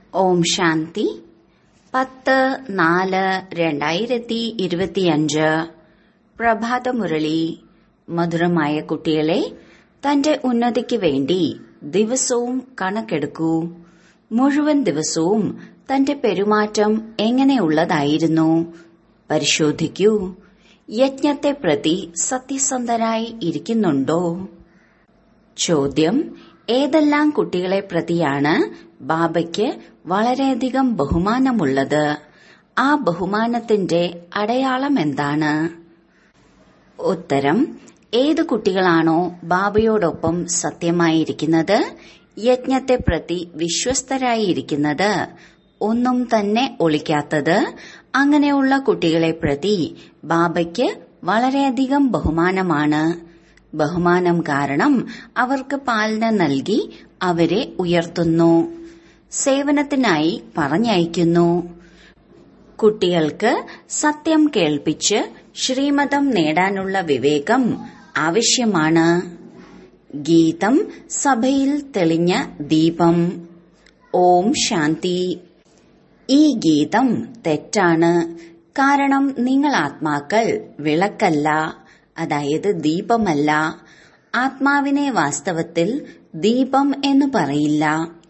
ഓം ശാന്തി പത്ത് നാല് രണ്ടായിരത്തി ഇരുപത്തിയഞ്ച് പ്രഭാതമുരളി മധുരമായ കുട്ടികളെ തന്റെ ഉന്നതിക്ക് വേണ്ടി ദിവസവും കണക്കെടുക്കൂ മുഴുവൻ ദിവസവും തന്റെ പെരുമാറ്റം എങ്ങനെയുള്ളതായിരുന്നു പരിശോധിക്കൂ യജ്ഞത്തെ പ്രതി സത്യസന്ധരായി ഇരിക്കുന്നുണ്ടോ ചോദ്യം ഏതെല്ലാം കുട്ടികളെ പ്രതിയാണ് ബാബയ്ക്ക് വളരെയധികം ബഹുമാനമുള്ളത് ആ ബഹുമാനത്തിന്റെ അടയാളം എന്താണ് ഉത്തരം ഏത് കുട്ടികളാണോ ബാബയോടൊപ്പം സത്യമായിരിക്കുന്നത് യജ്ഞത്തെ പ്രതി വിശ്വസ്തരായിരിക്കുന്നത് ഒന്നും തന്നെ ഒളിക്കാത്തത് അങ്ങനെയുള്ള കുട്ടികളെ പ്രതി ബാബയ്ക്ക് വളരെയധികം ബഹുമാനമാണ് ബഹുമാനം കാരണം അവർക്ക് പാലന നൽകി അവരെ ഉയർത്തുന്നു സേവനത്തിനായി പറഞ്ഞയക്കുന്നു കുട്ടികൾക്ക് സത്യം കേൾപ്പിച്ച് ശ്രീമതം നേടാനുള്ള വിവേകം ആവശ്യമാണ് ഗീതം സഭയിൽ തെളിഞ്ഞ ദീപം ഓം ശാന്തി ഈ ഗീതം തെറ്റാണ് കാരണം നിങ്ങൾ ആത്മാക്കൾ വിളക്കല്ല അതായത് ദീപമല്ല ആത്മാവിനെ വാസ്തവത്തിൽ ദീപം എന്ന് പറയില്ല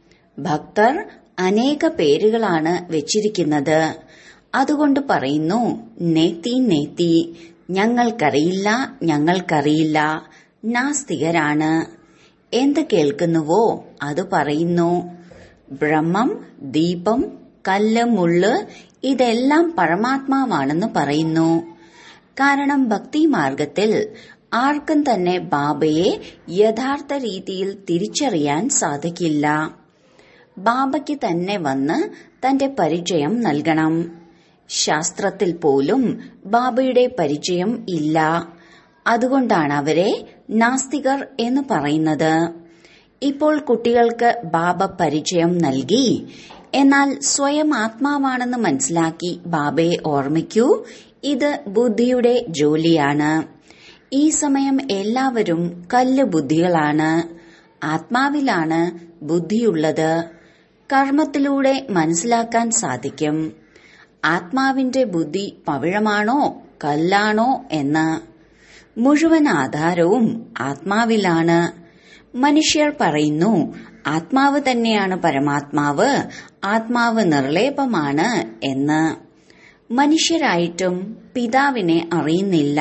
ഭക്തർ അനേക പേരുകളാണ് വെച്ചിരിക്കുന്നത് അതുകൊണ്ട് പറയുന്നു നേത്തി നേത്തി ഞങ്ങൾക്കറിയില്ല ഞങ്ങൾക്കറിയില്ല നാസ്തികരാണ് എന്ത് കേൾക്കുന്നുവോ അത് പറയുന്നു ബ്രഹ്മം ദീപം കല്ല് മുള്ള് ഇതെല്ലാം പരമാത്മാവാണെന്ന് പറയുന്നു കാരണം ഭക്തി മാർഗത്തിൽ ആർക്കും തന്നെ ബാബയെ യഥാർത്ഥ രീതിയിൽ തിരിച്ചറിയാൻ സാധിക്കില്ല ബാബയ്ക്ക് തന്നെ വന്ന് തന്റെ പരിചയം നൽകണം ശാസ്ത്രത്തിൽ പോലും ബാബയുടെ പരിചയം ഇല്ല അതുകൊണ്ടാണ് അവരെ നാസ്തികർ എന്ന് പറയുന്നത് ഇപ്പോൾ കുട്ടികൾക്ക് ബാബ പരിചയം നൽകി എന്നാൽ സ്വയം ആത്മാവാണെന്ന് മനസ്സിലാക്കി ബാബയെ ഓർമ്മിക്കൂ ഇത് ബുദ്ധിയുടെ ജോലിയാണ് ഈ സമയം എല്ലാവരും കല്ല് ബുദ്ധികളാണ് ആത്മാവിലാണ് ബുദ്ധിയുള്ളത് കർമ്മത്തിലൂടെ മനസ്സിലാക്കാൻ സാധിക്കും ആത്മാവിന്റെ ബുദ്ധി പവിഴമാണോ കല്ലാണോ എന്ന് മുഴുവൻ ആധാരവും ആത്മാവിലാണ് മനുഷ്യർ പറയുന്നു ആത്മാവ് തന്നെയാണ് പരമാത്മാവ് ആത്മാവ് നിർലേപമാണ് എന്ന് മനുഷ്യരായിട്ടും പിതാവിനെ അറിയുന്നില്ല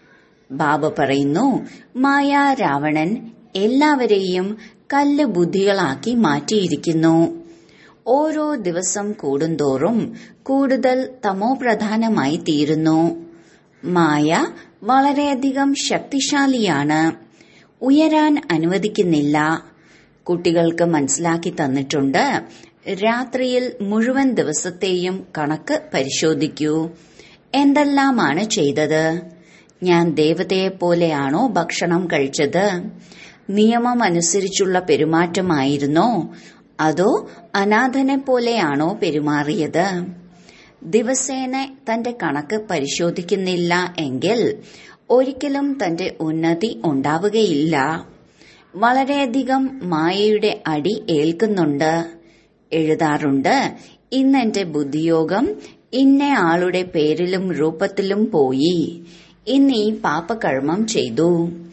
ബാബ പറയുന്നു മായ രാവണൻ എല്ലാവരെയും കല്ല് ബുദ്ധികളാക്കി മാറ്റിയിരിക്കുന്നു ഓരോ ദിവസം കൂടുന്തോറും കൂടുതൽ തമോപ്രധാനമായി തീരുന്നു മായ വളരെയധികം ശക്തിശാലിയാണ് ഉയരാൻ അനുവദിക്കുന്നില്ല കുട്ടികൾക്ക് മനസ്സിലാക്കി തന്നിട്ടുണ്ട് രാത്രിയിൽ മുഴുവൻ ദിവസത്തെയും കണക്ക് പരിശോധിക്കൂ എന്തെല്ലാമാണ് ചെയ്തത് ഞാൻ ദേവതയെ പോലെയാണോ ഭക്ഷണം കഴിച്ചത് നിയമം അനുസരിച്ചുള്ള പെരുമാറ്റമായിരുന്നോ അതോ അനാഥനെ പോലെയാണോ പെരുമാറിയത് ദിവസേന തന്റെ കണക്ക് പരിശോധിക്കുന്നില്ല എങ്കിൽ ഒരിക്കലും തന്റെ ഉന്നതി ഉണ്ടാവുകയില്ല വളരെയധികം മായയുടെ അടി ഏൽക്കുന്നുണ്ട് എഴുതാറുണ്ട് ഇന്നെന്റെ ബുദ്ധിയോഗം ഇന്ന ആളുടെ പേരിലും രൂപത്തിലും പോയി ഇന്ന് ഈ പാപകർമ്മം ചെയ്തു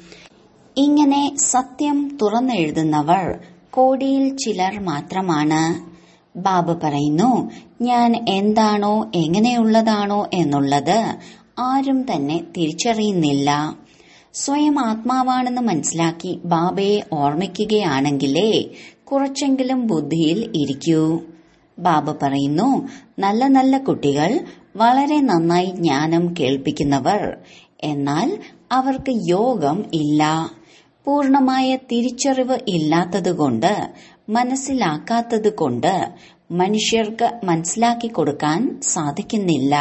ഇങ്ങനെ സത്യം തുറന്നെഴുതുന്നവർ കോടിയിൽ ചിലർ മാത്രമാണ് ബാബ പറയുന്നു ഞാൻ എന്താണോ എങ്ങനെയുള്ളതാണോ എന്നുള്ളത് ആരും തന്നെ തിരിച്ചറിയുന്നില്ല സ്വയം ആത്മാവാണെന്ന് മനസ്സിലാക്കി ബാബയെ ഓർമ്മിക്കുകയാണെങ്കിലേ കുറച്ചെങ്കിലും ബുദ്ധിയിൽ ഇരിക്കൂ ബാബ പറയുന്നു നല്ല നല്ല കുട്ടികൾ വളരെ നന്നായി ജ്ഞാനം കേൾപ്പിക്കുന്നവർ എന്നാൽ അവർക്ക് യോഗം ഇല്ല പൂർണമായ തിരിച്ചറിവ് ഇല്ലാത്തതുകൊണ്ട് മനസ്സിലാക്കാത്തതുകൊണ്ട് മനുഷ്യർക്ക് മനസ്സിലാക്കി കൊടുക്കാൻ സാധിക്കുന്നില്ല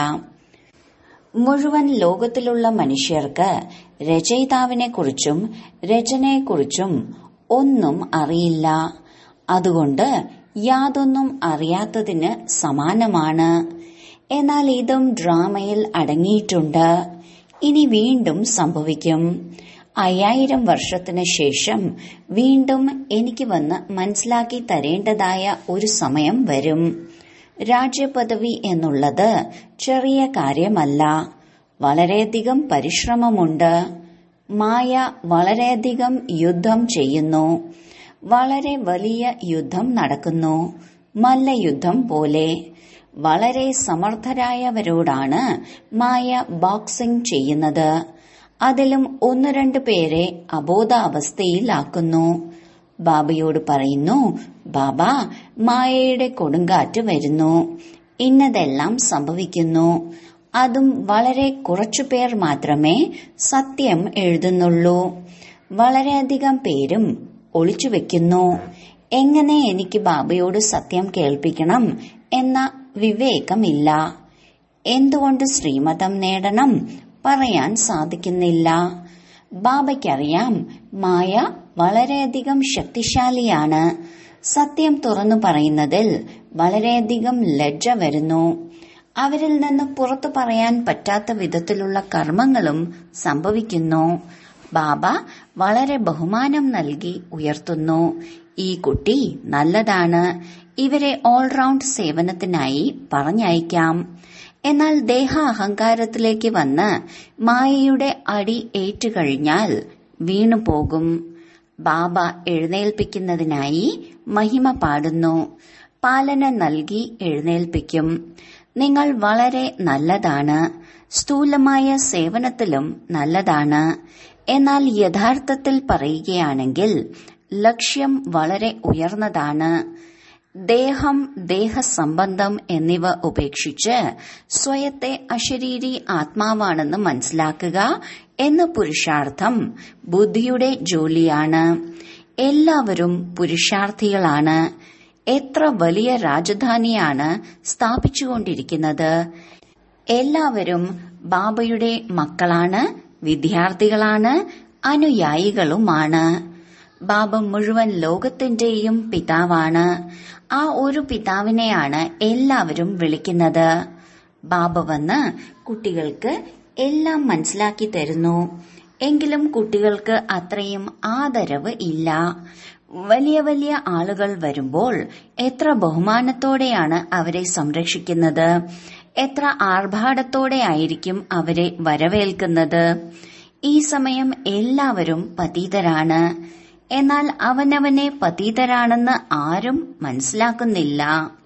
മുഴുവൻ ലോകത്തിലുള്ള മനുഷ്യർക്ക് രചയിതാവിനെക്കുറിച്ചും രചനയെക്കുറിച്ചും ഒന്നും അറിയില്ല അതുകൊണ്ട് യാതൊന്നും അറിയാത്തതിന് സമാനമാണ് എന്നാൽ ഇതും ഡ്രാമയിൽ അടങ്ങിയിട്ടുണ്ട് ഇനി വീണ്ടും സംഭവിക്കും അയ്യായിരം വർഷത്തിന് ശേഷം വീണ്ടും എനിക്ക് വന്ന് മനസ്സിലാക്കി തരേണ്ടതായ ഒരു സമയം വരും രാജ്യപദവി എന്നുള്ളത് ചെറിയ കാര്യമല്ല വളരെയധികം പരിശ്രമമുണ്ട് മായ വളരെയധികം യുദ്ധം ചെയ്യുന്നു വളരെ വലിയ യുദ്ധം നടക്കുന്നു മല്ലയുദ്ധം പോലെ വളരെ സമർത്ഥരായവരോടാണ് മായ ബോക്സിംഗ് ചെയ്യുന്നത് അതിലും ഒന്ന് രണ്ട് പേരെ അബോധാവസ്ഥയിലാക്കുന്നു ബാബയോട് പറയുന്നു ബാബ മായയുടെ കൊടുങ്കാറ്റ് വരുന്നു ഇന്നതെല്ലാം സംഭവിക്കുന്നു അതും വളരെ കുറച്ചു പേർ മാത്രമേ സത്യം എഴുതുന്നുള്ളൂ വളരെയധികം പേരും ഒളിച്ചു വെക്കുന്നു എങ്ങനെ എനിക്ക് ബാബയോട് സത്യം കേൾപ്പിക്കണം എന്ന വിവേകമില്ല എന്തുകൊണ്ട് ശ്രീമതം നേടണം പറയാൻ സാധിക്കുന്നില്ല ബാബയ്ക്കറിയാം മായ വളരെയധികം ശക്തിശാലിയാണ് സത്യം തുറന്നു പറയുന്നതിൽ വളരെയധികം ലജ്ജ വരുന്നു അവരിൽ നിന്ന് പുറത്തു പറയാൻ പറ്റാത്ത വിധത്തിലുള്ള കർമ്മങ്ങളും സംഭവിക്കുന്നു ബാബ വളരെ ബഹുമാനം നൽകി ഉയർത്തുന്നു ഈ കുട്ടി നല്ലതാണ് ഇവരെ ഓൾറൗണ്ട് സേവനത്തിനായി പറഞ്ഞയക്കാം എന്നാൽ ദേഹ അഹങ്കാരത്തിലേക്ക് വന്ന് മായയുടെ അടി ഏറ്റുകഴിഞ്ഞാൽ വീണുപോകും ബാബ എഴുന്നേൽപ്പിക്കുന്നതിനായി മഹിമ പാടുന്നു പാലന നൽകി എഴുന്നേൽപ്പിക്കും നിങ്ങൾ വളരെ നല്ലതാണ് സ്ഥൂലമായ സേവനത്തിലും നല്ലതാണ് എന്നാൽ യഥാർത്ഥത്തിൽ പറയുകയാണെങ്കിൽ ലക്ഷ്യം വളരെ ഉയർന്നതാണ് ദേഹം ദേഹസംബന്ധം എന്നിവ ഉപേക്ഷിച്ച് സ്വയത്തെ അശരീരി ആത്മാവാണെന്ന് മനസ്സിലാക്കുക എന്ന പുരുഷാർത്ഥം ബുദ്ധിയുടെ ജോലിയാണ് എല്ലാവരും പുരുഷാർത്ഥികളാണ് എത്ര വലിയ രാജധാനിയാണ് സ്ഥാപിച്ചുകൊണ്ടിരിക്കുന്നത് എല്ലാവരും ബാബയുടെ മക്കളാണ് വിദ്യാർത്ഥികളാണ് അനുയായികളുമാണ് ബാബ മുഴുവൻ ലോകത്തിന്റെയും പിതാവാണ് ആ ഒരു പിതാവിനെയാണ് എല്ലാവരും വിളിക്കുന്നത് ബാബ വന്ന് കുട്ടികൾക്ക് എല്ലാം മനസ്സിലാക്കി തരുന്നു എങ്കിലും കുട്ടികൾക്ക് അത്രയും ആദരവ് ഇല്ല വലിയ വലിയ ആളുകൾ വരുമ്പോൾ എത്ര ബഹുമാനത്തോടെയാണ് അവരെ സംരക്ഷിക്കുന്നത് എത്ര ആർഭാടത്തോടെ ആയിരിക്കും അവരെ വരവേൽക്കുന്നത് ഈ സമയം എല്ലാവരും പതീതരാണ് എന്നാൽ അവനവനെ പതീതരാണെന്ന് ആരും മനസ്സിലാക്കുന്നില്ല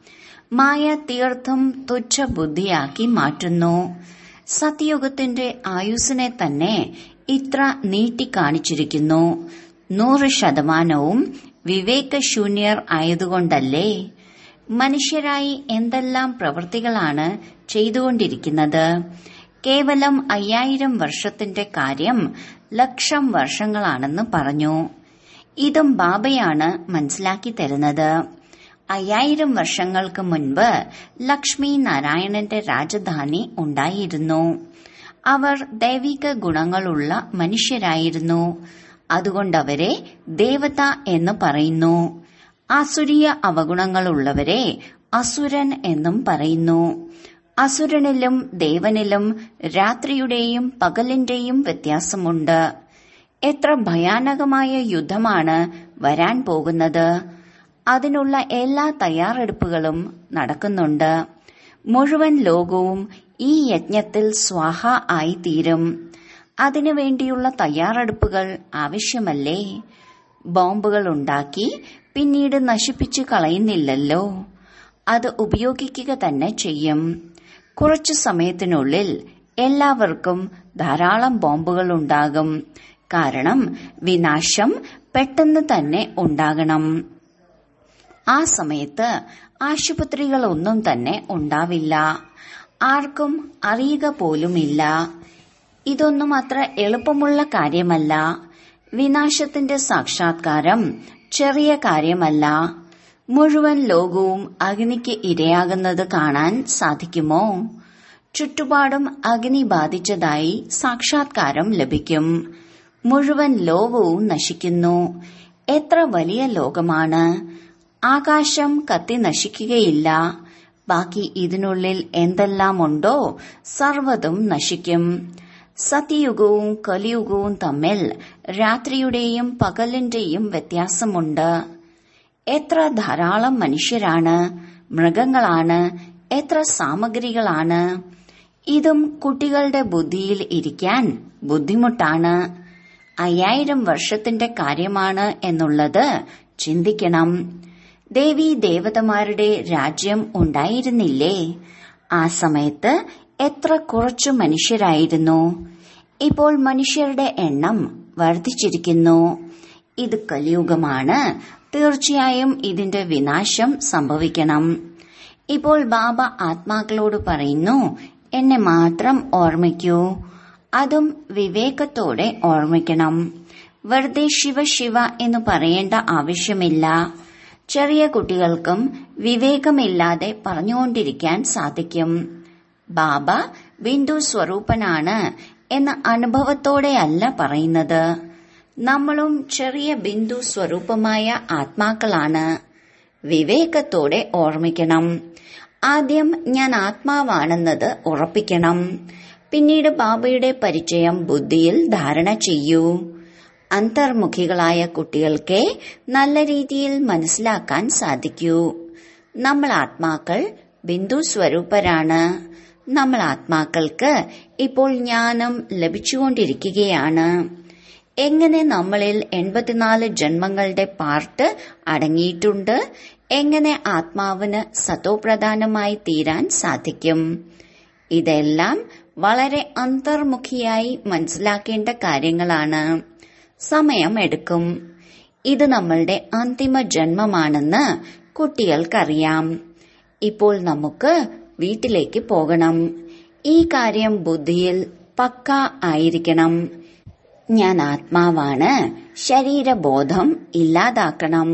മായ തീർത്ഥം തുച്ഛ ബുദ്ധിയാക്കി മാറ്റുന്നു സത്യയുഗത്തിന്റെ ആയുസ്സിനെ തന്നെ ഇത്ര നീട്ടിക്കാണിച്ചിരിക്കുന്നു നൂറ് ശതമാനവും വിവേകശൂന്യർ ആയതുകൊണ്ടല്ലേ മനുഷ്യരായി എന്തെല്ലാം പ്രവൃത്തികളാണ് ചെയ്തുകൊണ്ടിരിക്കുന്നത് കേവലം അയ്യായിരം വർഷത്തിന്റെ കാര്യം ലക്ഷം വർഷങ്ങളാണെന്ന് പറഞ്ഞു ഇതും ബാബയാണ് മനസ്സിലാക്കി തരുന്നത് അയ്യായിരം വർഷങ്ങൾക്ക് മുൻപ് ലക്ഷ്മി നാരായണന്റെ രാജധാനി ഉണ്ടായിരുന്നു അവർ ദൈവിക ഗുണങ്ങളുള്ള മനുഷ്യരായിരുന്നു അതുകൊണ്ടവരെ ദേവത എന്ന് പറയുന്നു ആസുരീയ അവഗുണങ്ങളുള്ളവരെ അസുരൻ എന്നും പറയുന്നു അസുരനിലും ദേവനിലും രാത്രിയുടെയും പകലിന്റെയും വ്യത്യാസമുണ്ട് എത്ര ഭയാനകമായ യുദ്ധമാണ് വരാൻ പോകുന്നത് അതിനുള്ള എല്ലാ തയ്യാറെടുപ്പുകളും നടക്കുന്നുണ്ട് മുഴുവൻ ലോകവും ഈ യജ്ഞത്തിൽ സ്വാഹ ആയിത്തീരും അതിനുവേണ്ടിയുള്ള തയ്യാറെടുപ്പുകൾ ആവശ്യമല്ലേ ബോംബുകൾ ഉണ്ടാക്കി പിന്നീട് നശിപ്പിച്ചു കളയുന്നില്ലല്ലോ അത് ഉപയോഗിക്കുക തന്നെ ചെയ്യും കുറച്ചു സമയത്തിനുള്ളിൽ എല്ലാവർക്കും ധാരാളം ബോംബുകൾ ഉണ്ടാകും കാരണം വിനാശം പെട്ടെന്ന് തന്നെ ഉണ്ടാകണം ആ സമയത്ത് ആശുപത്രികളൊന്നും തന്നെ ഉണ്ടാവില്ല ആർക്കും അറിയുക പോലുമില്ല ഇതൊന്നും അത്ര എളുപ്പമുള്ള കാര്യമല്ല വിനാശത്തിന്റെ സാക്ഷാത്കാരം ചെറിയ കാര്യമല്ല മുഴുവൻ ലോകവും അഗ്നിക്ക് ഇരയാകുന്നത് കാണാൻ സാധിക്കുമോ ചുറ്റുപാടും അഗ്നി ബാധിച്ചതായി സാക്ഷാത്കാരം ലഭിക്കും മുഴുവൻ ലോകവും നശിക്കുന്നു എത്ര വലിയ ലോകമാണ് ആകാശം കത്തി നശിക്കുകയില്ല ബാക്കി ഇതിനുള്ളിൽ എന്തെല്ലാം ഉണ്ടോ സർവ്വതും നശിക്കും സത്യയുഗവും കലിയുഗവും തമ്മിൽ രാത്രിയുടെയും പകലിന്റെയും വ്യത്യാസമുണ്ട് എത്ര ധാരാളം മനുഷ്യരാണ് മൃഗങ്ങളാണ് എത്ര സാമഗ്രികളാണ് ഇതും കുട്ടികളുടെ ബുദ്ധിയിൽ ഇരിക്കാൻ ബുദ്ധിമുട്ടാണ് അയ്യായിരം വർഷത്തിന്റെ കാര്യമാണ് എന്നുള്ളത് ചിന്തിക്കണം ദേവി ദേവതമാരുടെ രാജ്യം ഉണ്ടായിരുന്നില്ലേ ആ സമയത്ത് എത്ര കുറച്ചു മനുഷ്യരായിരുന്നു ഇപ്പോൾ മനുഷ്യരുടെ എണ്ണം വർദ്ധിച്ചിരിക്കുന്നു ഇത് കലിയുഗമാണ് തീർച്ചയായും ഇതിന്റെ വിനാശം സംഭവിക്കണം ഇപ്പോൾ ബാബ ആത്മാക്കളോട് പറയുന്നു എന്നെ മാത്രം ഓർമ്മിക്കൂ അതും വിവേകത്തോടെ ഓർമ്മിക്കണം വെറുതെ ശിവ ശിവ എന്ന് പറയേണ്ട ആവശ്യമില്ല ചെറിയ കുട്ടികൾക്കും വിവേകമില്ലാതെ പറഞ്ഞുകൊണ്ടിരിക്കാൻ സാധിക്കും ബാബ ബിന്ദു സ്വരൂപനാണ് എന്ന അനുഭവത്തോടെയല്ല പറയുന്നത് നമ്മളും ചെറിയ ബിന്ദു സ്വരൂപമായ ആത്മാക്കളാണ് വിവേകത്തോടെ ഓർമ്മിക്കണം ആദ്യം ഞാൻ ആത്മാവാണെന്നത് ഉറപ്പിക്കണം പിന്നീട് ബാബയുടെ പരിചയം ബുദ്ധിയിൽ ധാരണ ചെയ്യൂ അന്തർമുഖികളായ കുട്ടികൾക്ക് നല്ല രീതിയിൽ മനസ്സിലാക്കാൻ സാധിക്കൂ നമ്മൾ ആത്മാക്കൾ ബിന്ദു സ്വരൂപരാണ് നമ്മൾ ആത്മാക്കൾക്ക് ഇപ്പോൾ ജ്ഞാനം ലഭിച്ചുകൊണ്ടിരിക്കുകയാണ് എങ്ങനെ നമ്മളിൽ എൺപത്തിനാല് ജന്മങ്ങളുടെ പാർട്ട് അടങ്ങിയിട്ടുണ്ട് എങ്ങനെ ആത്മാവിന് സതോപ്രധാനമായി തീരാൻ സാധിക്കും ഇതെല്ലാം വളരെ അന്തർമുഖിയായി മനസ്സിലാക്കേണ്ട കാര്യങ്ങളാണ് സമയം എടുക്കും ഇത് നമ്മളുടെ അന്തിമ ജന്മമാണെന്ന് കുട്ടികൾക്കറിയാം ഇപ്പോൾ നമുക്ക് വീട്ടിലേക്ക് പോകണം ഈ കാര്യം ബുദ്ധിയിൽ പക്ക ആയിരിക്കണം ഞാൻ ആത്മാവാണ് ശരീരബോധം ഇല്ലാതാക്കണം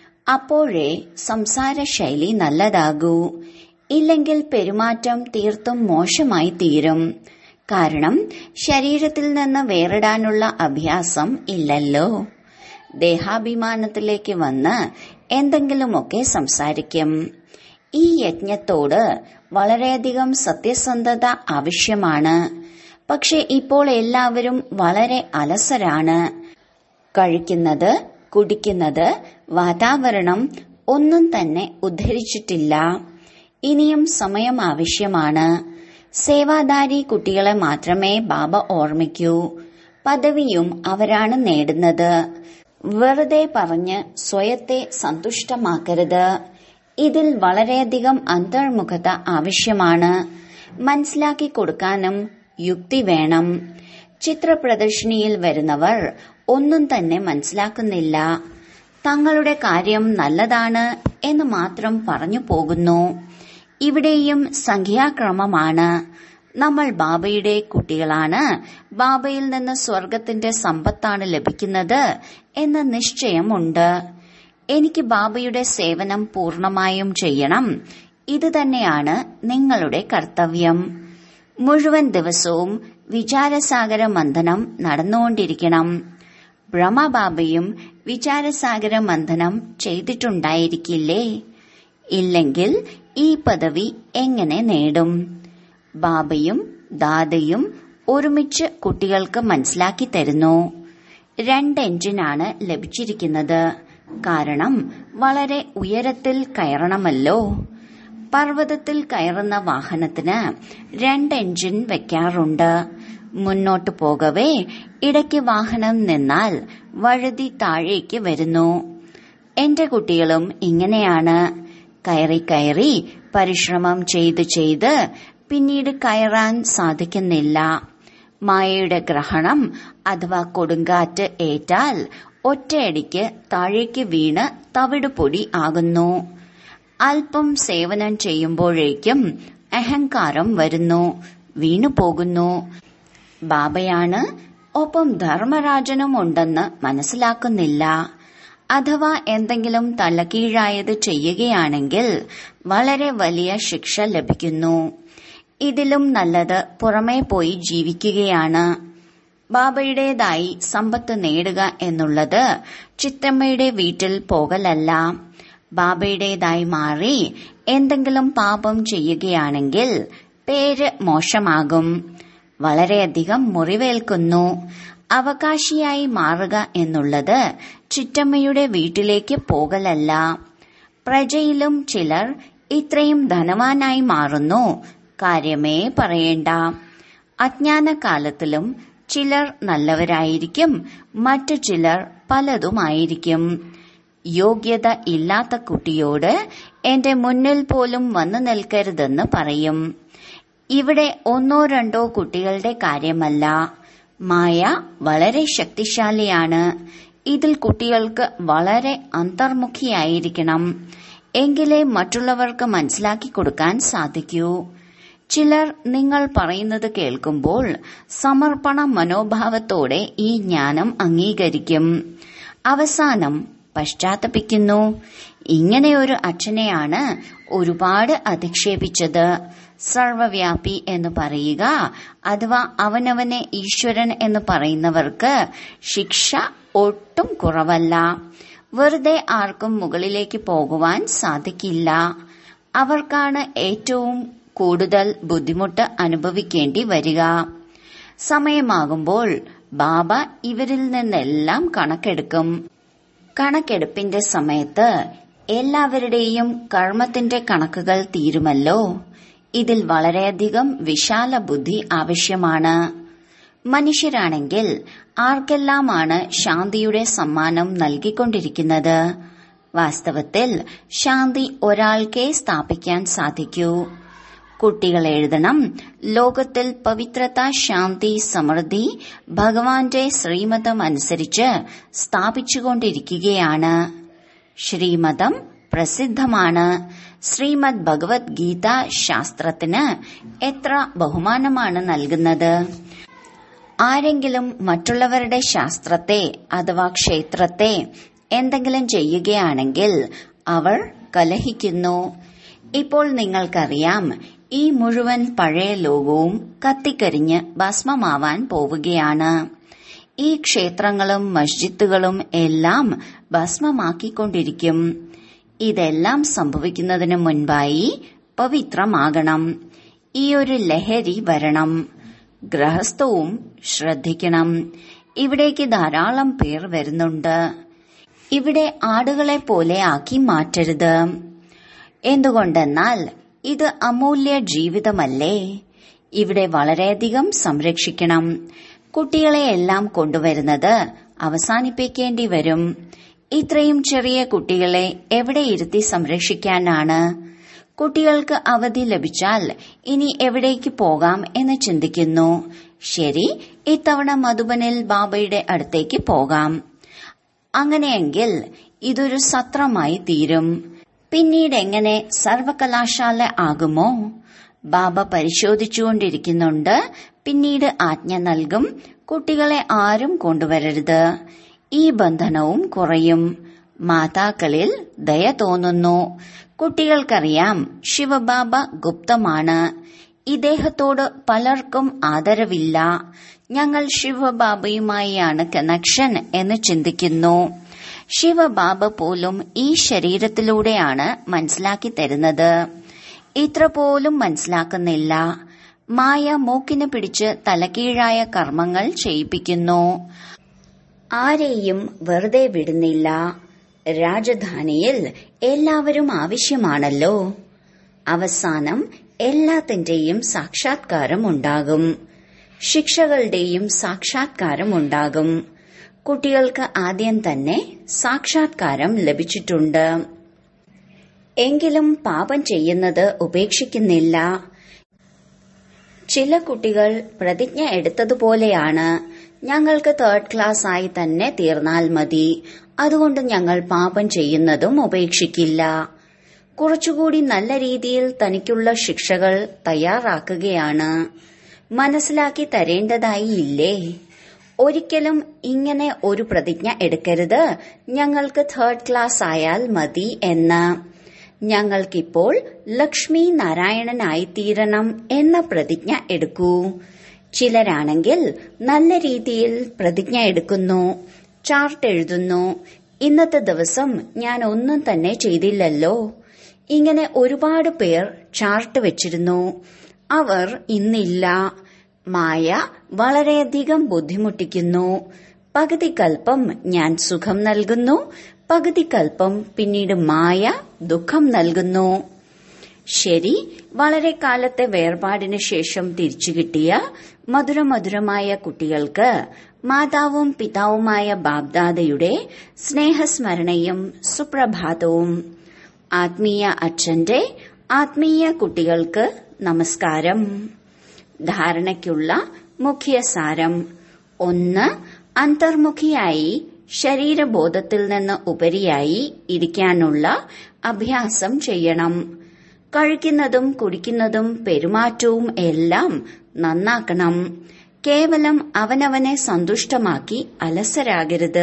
അപ്പോഴേ സംസാര ശൈലി നല്ലതാകൂ ഇല്ലെങ്കിൽ പെരുമാറ്റം തീർത്തും മോശമായി തീരും കാരണം ശരീരത്തിൽ നിന്ന് വേറിടാനുള്ള അഭ്യാസം ഇല്ലല്ലോ ദേഹാഭിമാനത്തിലേക്ക് വന്ന് എന്തെങ്കിലുമൊക്കെ സംസാരിക്കും ഈ യജ്ഞത്തോട് വളരെയധികം സത്യസന്ധത ആവശ്യമാണ് പക്ഷെ ഇപ്പോൾ എല്ലാവരും വളരെ അലസരാണ് കഴിക്കുന്നത് കുടിക്കുന്നത് വാതാവരണം ഒന്നും തന്നെ ഉദ്ധരിച്ചിട്ടില്ല ഇനിയും സമയം ആവശ്യമാണ് സേവാദാരി കുട്ടികളെ മാത്രമേ ബാബ ഓർമ്മിക്കൂ പദവിയും അവരാണ് നേടുന്നത് വെറുതെ പറഞ്ഞ് സ്വയത്തെ സന്തുഷ്ടമാക്കരുത് ഇതിൽ വളരെയധികം അന്തർമുഖത ആവശ്യമാണ് മനസ്സിലാക്കി കൊടുക്കാനും യുക്തി വേണം ചിത്രപ്രദർശിനിയിൽ വരുന്നവർ ഒന്നും തന്നെ മനസ്സിലാക്കുന്നില്ല തങ്ങളുടെ കാര്യം നല്ലതാണ് എന്ന് മാത്രം പറഞ്ഞു പോകുന്നു ഇവിടെയും സംഖ്യാക്രമമാണ് നമ്മൾ ബാബയുടെ കുട്ടികളാണ് ബാബയിൽ നിന്ന് സ്വർഗത്തിന്റെ സമ്പത്താണ് ലഭിക്കുന്നത് എന്ന നിശ്ചയമുണ്ട് എനിക്ക് ബാബയുടെ സേവനം പൂർണമായും ചെയ്യണം ഇത് തന്നെയാണ് നിങ്ങളുടെ കർത്തവ്യം മുഴുവൻ ദിവസവും വിചാരസാഗര മന്ഥനം നടന്നുകൊണ്ടിരിക്കണം ബ്രഹ്മബാബയും വിചാരസാഗര മന്ഥനം ചെയ്തിട്ടുണ്ടായിരിക്കില്ലേ ഇല്ലെങ്കിൽ ഈ പദവി എങ്ങനെ നേടും ബാബയും ദാദയും ഒരുമിച്ച് കുട്ടികൾക്ക് മനസ്സിലാക്കി തരുന്നു രണ്ട് എഞ്ചിനാണ് ലഭിച്ചിരിക്കുന്നത് കാരണം വളരെ ഉയരത്തിൽ കയറണമല്ലോ പർവ്വതത്തിൽ കയറുന്ന വാഹനത്തിന് രണ്ട് എഞ്ചിൻ വെക്കാറുണ്ട് മുന്നോട്ട് പോകവേ ഇടയ്ക്ക് വാഹനം നിന്നാൽ വഴുതി താഴേക്ക് വരുന്നു എന്റെ കുട്ടികളും ഇങ്ങനെയാണ് കയറി കയറി പരിശ്രമം ചെയ്ത് ചെയ്ത് പിന്നീട് കയറാൻ സാധിക്കുന്നില്ല മായയുടെ ഗ്രഹണം അഥവാ കൊടുങ്കാറ്റ് ഏറ്റാൽ ഒറ്റയടിക്ക് താഴേക്ക് വീണ് തവിടുപൊടി ആകുന്നു അല്പം സേവനം ചെയ്യുമ്പോഴേക്കും അഹങ്കാരം വരുന്നു വീണു പോകുന്നു ബാബയാണ് ഒപ്പം ധർമ്മരാജനും ഉണ്ടെന്ന് മനസ്സിലാക്കുന്നില്ല അഥവാ എന്തെങ്കിലും തലക്കീഴായത് ചെയ്യുകയാണെങ്കിൽ വളരെ വലിയ ശിക്ഷ ലഭിക്കുന്നു ഇതിലും നല്ലത് പുറമേ പോയി ജീവിക്കുകയാണ് ബാബയുടേതായി സമ്പത്ത് നേടുക എന്നുള്ളത് ചിത്തമ്മയുടെ വീട്ടിൽ പോകലല്ല ബാബയുടേതായി മാറി എന്തെങ്കിലും പാപം ചെയ്യുകയാണെങ്കിൽ പേര് മോശമാകും വളരെയധികം മുറിവേൽക്കുന്നു അവകാശിയായി മാറുക എന്നുള്ളത് ചിറ്റമ്മയുടെ വീട്ടിലേക്ക് പോകലല്ല പ്രജയിലും ചിലർ ഇത്രയും ധനവാനായി മാറുന്നു കാര്യമേ പറയേണ്ട അജ്ഞാനകാലത്തിലും ചിലർ നല്ലവരായിരിക്കും മറ്റു ചിലർ പലതുമായിരിക്കും യോഗ്യത ഇല്ലാത്ത കുട്ടിയോട് എന്റെ മുന്നിൽ പോലും വന്നു നിൽക്കരുതെന്ന് പറയും ഇവിടെ ഒന്നോ രണ്ടോ കുട്ടികളുടെ കാര്യമല്ല മായ വളരെ ശക്തിശാലിയാണ് ഇതിൽ കുട്ടികൾക്ക് വളരെ അന്തർമുഖിയായിരിക്കണം എങ്കിലേ മറ്റുള്ളവർക്ക് മനസ്സിലാക്കി കൊടുക്കാൻ സാധിക്കൂ ചിലർ നിങ്ങൾ പറയുന്നത് കേൾക്കുമ്പോൾ സമർപ്പണ മനോഭാവത്തോടെ ഈ ജ്ഞാനം അംഗീകരിക്കും അവസാനം പശ്ചാത്തപിക്കുന്നു ഇങ്ങനെ ഒരു അച്ഛനെയാണ് ഒരുപാട് അധിക്ഷേപിച്ചത് സർവവ്യാപി എന്ന് പറയുക അഥവാ അവനവനെ ഈശ്വരൻ എന്ന് പറയുന്നവർക്ക് ശിക്ഷ ഒട്ടും കുറവല്ല വെറുതെ ആർക്കും മുകളിലേക്ക് പോകുവാൻ സാധിക്കില്ല അവർക്കാണ് ഏറ്റവും കൂടുതൽ ബുദ്ധിമുട്ട് അനുഭവിക്കേണ്ടി വരിക സമയമാകുമ്പോൾ ബാബ ഇവരിൽ നിന്നെല്ലാം കണക്കെടുക്കും കണക്കെടുപ്പിന്റെ സമയത്ത് എല്ലാവരുടെയും കർമ്മത്തിന്റെ കണക്കുകൾ തീരുമല്ലോ ഇതിൽ വളരെയധികം വിശാല ബുദ്ധി ആവശ്യമാണ് മനുഷ്യരാണെങ്കിൽ ആർക്കെല്ലാമാണ് ശാന്തിയുടെ സമ്മാനം നൽകിക്കൊണ്ടിരിക്കുന്നത് വാസ്തവത്തിൽ ശാന്തി ഒരാൾക്കേ സ്ഥാപിക്കാൻ സാധിക്കൂ കുട്ടികൾ എഴുതണം ലോകത്തിൽ പവിത്രത ശാന്തി സമൃദ്ധി ഭഗവാന്റെ ശ്രീമതം അനുസരിച്ച് സ്ഥാപിച്ചുകൊണ്ടിരിക്കുകയാണ് ശ്രീമതം പ്രസിദ്ധമാണ് ശ്രീമദ് ഭഗവത്ഗീത ശാസ്ത്രത്തിന് എത്ര ബഹുമാനമാണ് നൽകുന്നത് ആരെങ്കിലും മറ്റുള്ളവരുടെ ശാസ്ത്രത്തെ അഥവാ ക്ഷേത്രത്തെ എന്തെങ്കിലും ചെയ്യുകയാണെങ്കിൽ അവർ കലഹിക്കുന്നു ഇപ്പോൾ നിങ്ങൾക്കറിയാം ഈ മുഴുവൻ പഴയ ലോകവും കത്തിക്കരിഞ്ഞ് ഭസ്മമാവാൻ പോവുകയാണ് ഈ ക്ഷേത്രങ്ങളും മസ്ജിദുകളും എല്ലാം ഭസ്മമാക്കിക്കൊണ്ടിരിക്കും ഇതെല്ലാം സംഭവിക്കുന്നതിന് മുൻപായി പവിത്രമാകണം ഈ ഒരു ലഹരി വരണം ഗ്രഹസ്ഥവും ശ്രദ്ധിക്കണം ഇവിടേക്ക് ധാരാളം പേർ വരുന്നുണ്ട് ഇവിടെ ആടുകളെ പോലെ ആക്കി മാറ്റരുത് എന്തുകൊണ്ടെന്നാൽ ഇത് അമൂല്യ ജീവിതമല്ലേ ഇവിടെ വളരെയധികം സംരക്ഷിക്കണം കുട്ടികളെ എല്ലാം കൊണ്ടുവരുന്നത് അവസാനിപ്പിക്കേണ്ടി വരും ഇത്രയും ചെറിയ കുട്ടികളെ എവിടെ ഇരുത്തി സംരക്ഷിക്കാനാണ് കുട്ടികൾക്ക് അവധി ലഭിച്ചാൽ ഇനി എവിടേക്ക് പോകാം എന്ന് ചിന്തിക്കുന്നു ശരി ഇത്തവണ മധുബനിൽ ബാബയുടെ അടുത്തേക്ക് പോകാം അങ്ങനെയെങ്കിൽ ഇതൊരു സത്രമായി തീരും പിന്നീട് എങ്ങനെ സർവകലാശാല ആകുമോ ബാബ പരിശോധിച്ചുകൊണ്ടിരിക്കുന്നുണ്ട് പിന്നീട് ആജ്ഞ നൽകും കുട്ടികളെ ആരും കൊണ്ടുവരരുത് ഈ ബന്ധനവും കുറയും മാതാക്കളിൽ ദയ തോന്നുന്നു കുട്ടികൾക്കറിയാം ശിവബാബ ഗുപ്തമാണ് ഇദ്ദേഹത്തോട് പലർക്കും ആദരവില്ല ഞങ്ങൾ ശിവബാബയുമായാണ് കണക്ഷൻ എന്ന് ചിന്തിക്കുന്നു ശിവബാബ പോലും ഈ ശരീരത്തിലൂടെയാണ് മനസ്സിലാക്കി തരുന്നത് ഇത്ര പോലും മനസ്സിലാക്കുന്നില്ല മായ മൂക്കിന് പിടിച്ച് തലകീഴായ കർമ്മങ്ങൾ ചെയ്യിപ്പിക്കുന്നു ആരെയും വെറുതെ വിടുന്നില്ല രാജധാനിയിൽ എല്ലാവരും ആവശ്യമാണല്ലോ അവസാനം എല്ലാത്തിന്റെയും സാക്ഷാത്കാരം ഉണ്ടാകും ശിക്ഷകളുടെയും സാക്ഷാത്കാരം ഉണ്ടാകും കുട്ടികൾക്ക് ആദ്യം തന്നെ സാക്ഷാത്കാരം ലഭിച്ചിട്ടുണ്ട് എങ്കിലും പാപം ചെയ്യുന്നത് ഉപേക്ഷിക്കുന്നില്ല ചില കുട്ടികൾ പ്രതിജ്ഞ എടുത്തതുപോലെയാണ് ഞങ്ങൾക്ക് തേർഡ് ക്ലാസ് ആയി തന്നെ തീർന്നാൽ മതി അതുകൊണ്ട് ഞങ്ങൾ പാപം ചെയ്യുന്നതും ഉപേക്ഷിക്കില്ല കുറച്ചുകൂടി നല്ല രീതിയിൽ തനിക്കുള്ള ശിക്ഷകൾ തയ്യാറാക്കുകയാണ് മനസ്സിലാക്കി തരേണ്ടതായി ഇല്ലേ ഒരിക്കലും ഇങ്ങനെ ഒരു പ്രതിജ്ഞ എടുക്കരുത് ഞങ്ങൾക്ക് തേർഡ് ക്ലാസ് ആയാൽ മതി എന്ന് ഞങ്ങൾക്കിപ്പോൾ ലക്ഷ്മി നാരായണനായി തീരണം എന്ന പ്രതിജ്ഞ എടുക്കൂ ചിലരാണെങ്കിൽ നല്ല രീതിയിൽ പ്രതിജ്ഞ എടുക്കുന്നു ചാർട്ട് എഴുതുന്നു ഇന്നത്തെ ദിവസം ഞാൻ ഒന്നും തന്നെ ചെയ്തില്ലല്ലോ ഇങ്ങനെ ഒരുപാട് പേർ ചാർട്ട് വെച്ചിരുന്നു അവർ ഇന്നില്ല മായ വളരെയധികം ബുദ്ധിമുട്ടിക്കുന്നു പകുതി കൽപ്പം ഞാൻ സുഖം നൽകുന്നു പകുതി കൽപ്പം പിന്നീട് മായ ദുഃഖം നൽകുന്നു ശരി വളരെ കാലത്തെ വേർപാടിന് ശേഷം തിരിച്ചു കിട്ടിയ മധുരമധുരമായ കുട്ടികൾക്ക് മാതാവും പിതാവുമായ ബാബ്ദാദയുടെ സ്നേഹസ്മരണയും സുപ്രഭാതവും ആത്മീയ അച്ഛന്റെ ആത്മീയ കുട്ടികൾക്ക് നമസ്കാരം ധാരണയ്ക്കുള്ള മുഖ്യ സാരം ഒന്ന് അന്തർമുഖിയായി ശരീരബോധത്തിൽ നിന്ന് ഉപരിയായി ഇരിക്കാനുള്ള അഭ്യാസം ചെയ്യണം കഴിക്കുന്നതും കുടിക്കുന്നതും പെരുമാറ്റവും എല്ലാം നന്നാക്കണം കേവലം അവനവനെ സന്തുഷ്ടമാക്കി അലസരാകരുത്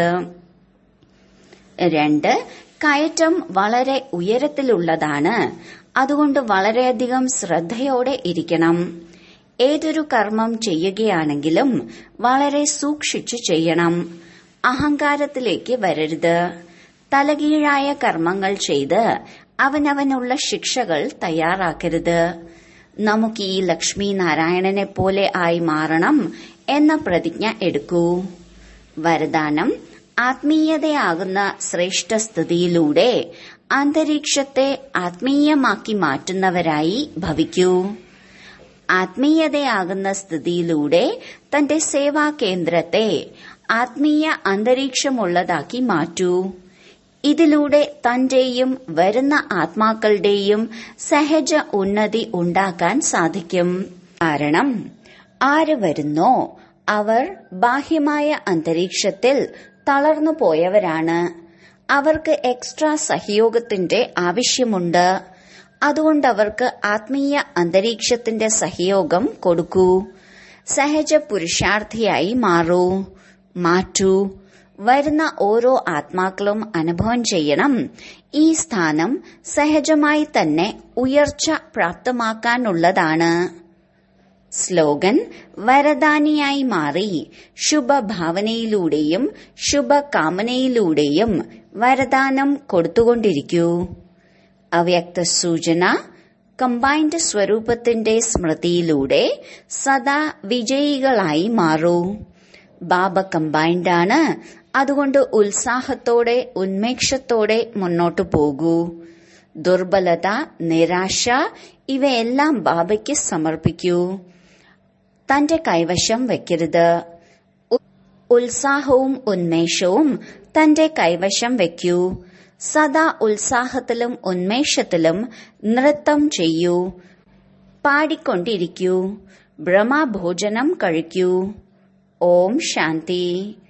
രണ്ട് കയറ്റം വളരെ ഉയരത്തിലുള്ളതാണ് അതുകൊണ്ട് വളരെയധികം ശ്രദ്ധയോടെ ഇരിക്കണം ഏതൊരു കർമ്മം ചെയ്യുകയാണെങ്കിലും വളരെ സൂക്ഷിച്ചു ചെയ്യണം അഹങ്കാരത്തിലേക്ക് വരരുത് തലകീഴായ കർമ്മങ്ങൾ ചെയ്ത് അവനവനുള്ള ശിക്ഷകൾ തയ്യാറാക്കരുത് നമുക്ക് ഈ ലക്ഷ്മി നാരായണനെ പോലെ ആയി മാറണം എന്ന പ്രതിജ്ഞ എടുക്കൂ വരദാനം ആത്മീയതയാകുന്ന ശ്രേഷ്ഠസ്ഥിതിയിലൂടെ അന്തരീക്ഷത്തെ ആത്മീയമാക്കി മാറ്റുന്നവരായി ഭവിക്കൂ ആത്മീയതയാകുന്ന സ്ഥിതിയിലൂടെ തന്റെ സേവാ കേന്ദ്രത്തെ ആത്മീയ അന്തരീക്ഷമുള്ളതാക്കി മാറ്റൂ ഇതിലൂടെ തന്റെയും വരുന്ന ആത്മാക്കളുടെയും സഹജ ഉന്നതി ഉണ്ടാക്കാൻ സാധിക്കും കാരണം ആര് വരുന്നോ അവർ ബാഹ്യമായ അന്തരീക്ഷത്തിൽ തളർന്നു പോയവരാണ് അവർക്ക് എക്സ്ട്രാ സഹയോഗത്തിന്റെ ആവശ്യമുണ്ട് അതുകൊണ്ട് അവർക്ക് ആത്മീയ അന്തരീക്ഷത്തിന്റെ സഹയോഗം കൊടുക്കൂ സഹജ പുരുഷാർത്ഥിയായി മാറൂ മാറ്റൂ വരുന്ന ഓരോ ആത്മാക്കളും അനുഭവം ചെയ്യണം ഈ സ്ഥാനം സഹജമായി തന്നെ ഉയർച്ച പ്രാപ്തമാക്കാനുള്ളതാണ് സ്ലോഗൻ വരദാനിയായി മാറി ശുഭഭാവനയിലൂടെയും ശുഭകാമനയിലൂടെയും വരദാനം കൊടുത്തുകൊണ്ടിരിക്കൂ അവ്യക്ത സൂചന കമ്പൈൻഡ് സ്വരൂപത്തിന്റെ സ്മൃതിയിലൂടെ സദാ വിജയികളായി മാറൂ ബാബ കമ്പൈൻഡ് ആണ് അതുകൊണ്ട് ഉത്സാഹത്തോടെ ഉന്മേഷത്തോടെ മുന്നോട്ടു പോകൂ ദുർബലത നിരാശ ഇവയെല്ലാം ബാബയ്ക്ക് സമർപ്പിക്കൂ തന്റെ കൈവശം വെക്കരുത് ഉത്സാഹവും ഉന്മേഷവും തന്റെ കൈവശം വെക്കൂ സദാ ഉത്സാഹത്തിലും ഉന്മേഷത്തിലും നൃത്തം ചെയ്യൂ പാടിക്കൊണ്ടിരിക്കൂ ബ്രഹ്മഭോജനം കഴിക്കൂ ഓം ശാന്തി